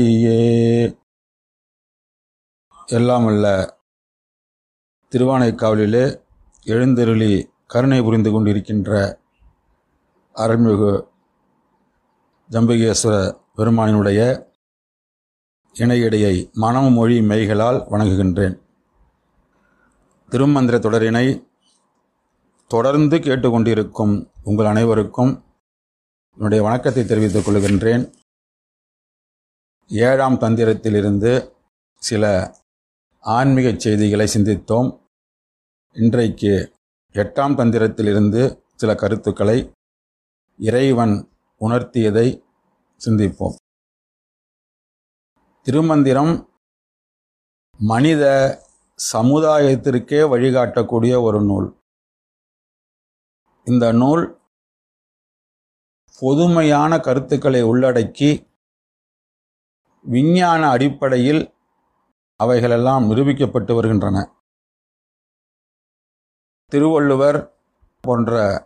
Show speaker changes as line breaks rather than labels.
எல்லாம் அல்ல திருவானைக்காவலிலே எழுந்தருளி கருணை புரிந்து கொண்டிருக்கின்ற அருள்மிகு ஜம்பகேஸ்வர பெருமானினுடைய இணையடையை மனம் மொழி மெய்களால் வணங்குகின்றேன் திருமந்திர தொடரினை தொடர்ந்து கேட்டுக்கொண்டிருக்கும் உங்கள் அனைவருக்கும் என்னுடைய வணக்கத்தை தெரிவித்துக் கொள்கின்றேன் ஏழாம் தந்திரத்திலிருந்து சில ஆன்மீக செய்திகளை சிந்தித்தோம் இன்றைக்கு எட்டாம் தந்திரத்திலிருந்து சில கருத்துக்களை இறைவன் உணர்த்தியதை சிந்திப்போம் திருமந்திரம் மனித சமுதாயத்திற்கே வழிகாட்டக்கூடிய ஒரு நூல் இந்த நூல் பொதுமையான கருத்துக்களை உள்ளடக்கி விஞ்ஞான அடிப்படையில் அவைகளெல்லாம் நிரூபிக்கப்பட்டு வருகின்றன திருவள்ளுவர் போன்ற